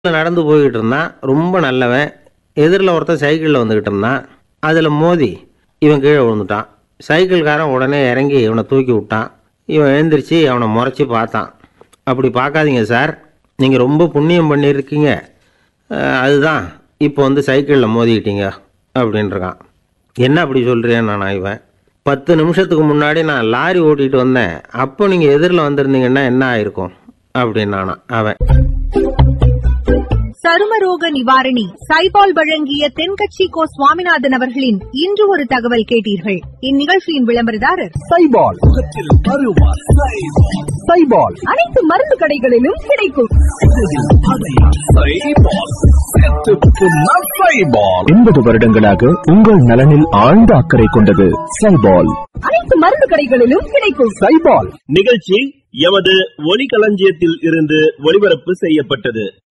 நடந்து போய்கிட்டு இருந்தான் ரொம்ப நல்லவன் எதிரில் ஒருத்தன் சைக்கிளில் வந்துக்கிட்டு இருந்தான் அதில் மோதி இவன் கீழே விழுந்துட்டான் சைக்கிள்காரன் உடனே இறங்கி இவனை தூக்கி விட்டான் இவன் எழுந்திரிச்சு அவனை முறைச்சி பார்த்தான் அப்படி பார்க்காதீங்க சார் நீங்கள் ரொம்ப புண்ணியம் பண்ணியிருக்கீங்க அஹ், அதுதான் இப்போ வந்து சைக்கிளில் மோதிக்கிட்டீங்க அப்படின்றான் என்ன அப்படி சொல்கிறேன் நான் இவன் பத்து நிமிஷத்துக்கு முன்னாடி நான் லாரி ஓட்டிகிட்டு வந்தேன் அப்போ நீங்கள் எதிரில் வந்திருந்தீங்கன்னா என்ன ஆயிருக்கும் அப்படின்னானா அவன் சருமரோக நிவாரணி சைபால் வழங்கிய தென்கட்சி கோ சுவாமிநாதன் அவர்களின் இன்று ஒரு தகவல் கேட்டீர்கள் இந்நிகழ்ச்சியின் விளம்பரதாரர் சைபால் முகத்தில் அருவா சைபால் சைபால் அனைத்து மருந்து கடைகளிலும் கிடைக்கும் எண்பது வருடங்களாக உங்கள் நலனில் ஆழ்ந்த அக்கறை கொண்டது சைபால் அனைத்து மருந்து கடைகளிலும் கிடைக்கும் சைபால் நிகழ்ச்சி எமது ஒலிகளஞ்சியத்தில் இருந்து ஒளிபரப்பு செய்யப்பட்டது